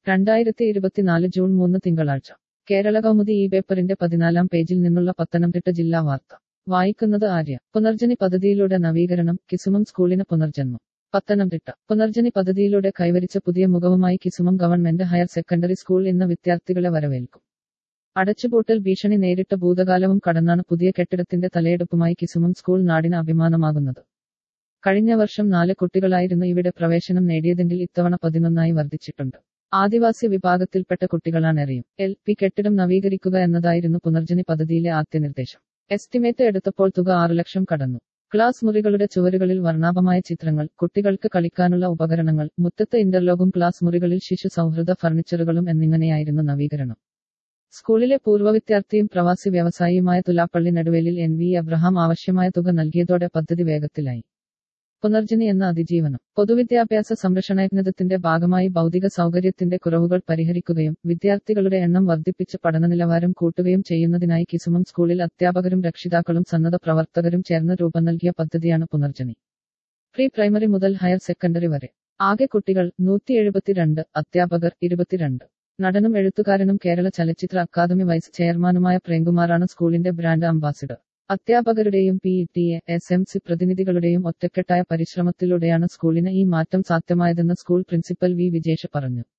രണ്ടായിരത്തി ഇരുപത്തിനാല് ജൂൺ മൂന്ന് തിങ്കളാഴ്ച കേരള കൗമുദി ഈ പേപ്പറിന്റെ പതിനാലാം പേജിൽ നിന്നുള്ള പത്തനംതിട്ട ജില്ലാ വാർത്ത വായിക്കുന്നത് ആര്യ പുനർജനി പദ്ധതിയിലൂടെ നവീകരണം കിസുമം സ്കൂളിന് പുനർജന്മം പത്തനംതിട്ട പുനർജനി പദ്ധതിയിലൂടെ കൈവരിച്ച പുതിയ മുഖവുമായി Kisumam government higher secondary school ഇന്ന് വിദ്യാർത്ഥികളെ വരവേൽക്കും അടച്ചുപൂട്ടൽ ഭീഷണി നേരിട്ട ഭൂതകാലവും കടന്നാണ് പുതിയ കെട്ടിടത്തിന്റെ തലയെടുപ്പുമായി കിസുമം സ്കൂൾ നാടിന് അഭിമാനമാകുന്നത് കഴിഞ്ഞ വർഷം നാല് കുട്ടികളായിരുന്നു ഇവിടെ പ്രവേശനം നേടിയതെങ്കിൽ ഇത്തവണ പതിനൊന്നായി വർദ്ധിച്ചിട്ടുണ്ട് ആദിവാസി വിഭാഗത്തിൽപ്പെട്ട കുട്ടികളാണ് എറിയും എൽ പി കെട്ടിടം നവീകരിക്കുക എന്നതായിരുന്നു പുനർജനി പദ്ധതിയിലെ ആദ്യ നിർദ്ദേശം എസ്റ്റിമേറ്റ് എടുത്തപ്പോൾ തുക ആറു ലക്ഷം കടന്നു ക്ലാസ് മുറികളുടെ ചുവരുകളിൽ വർണ്ണാഭമായ ചിത്രങ്ങൾ കുട്ടികൾക്ക് കളിക്കാനുള്ള ഉപകരണങ്ങൾ മുറ്റത്ത് ഇന്റർലോഗും ക്ലാസ് മുറികളിൽ ശിശു സൗഹൃദ ഫർണിച്ചറുകളും എന്നിങ്ങനെയായിരുന്നു നവീകരണം സ്കൂളിലെ പൂർവ്വ വിദ്യാർത്ഥിയും പ്രവാസി വ്യവസായിയുമായ തുലാപ്പള്ളി നടുവേലിൽ എൻ വി അബ്രഹാം ആവശ്യമായ തുക നൽകിയതോടെ പദ്ധതി വേഗത്തിലായി പുനർജനി എന്ന അതിജീവനം പൊതുവിദ്യാഭ്യാസ സംരക്ഷണയജ്ഞത്തിന്റെ ഭാഗമായി ഭൗതിക സൗകര്യത്തിന്റെ കുറവുകൾ പരിഹരിക്കുകയും വിദ്യാർത്ഥികളുടെ എണ്ണം വർദ്ധിപ്പിച്ച് പഠന നിലവാരം കൂട്ടുകയും ചെയ്യുന്നതിനായി കിസുമം സ്കൂളിൽ അധ്യാപകരും രക്ഷിതാക്കളും സന്നദ്ധ പ്രവർത്തകരും ചേർന്ന് രൂപം നൽകിയ പദ്ധതിയാണ് പുനർജനി പ്രീ പ്രൈമറി മുതൽ ഹയർ സെക്കൻഡറി വരെ ആകെ കുട്ടികൾ നൂറ്റി എഴുപത്തിരണ്ട് അധ്യാപകർ ഇരുപത്തിരണ്ട് നടനും എഴുത്തുകാരനും കേരള ചലച്ചിത്ര അക്കാദമി വൈസ് ചെയർമാനുമായ പ്രേംകുമാറാണ് സ്കൂളിന്റെ ബ്രാൻഡ് അംബാസിഡർ അധ്യാപകരുടെയും P T A S M C പ്രതിനിധികളുടെയും ഒറ്റക്കെട്ടായ പരിശ്രമത്തിലൂടെയാണ് സ്കൂളിന് ഈ മാറ്റം സാധ്യമായതെന്ന് സ്കൂൾ പ്രിൻസിപ്പൽ വി വിജേഷ് പറഞ്ഞു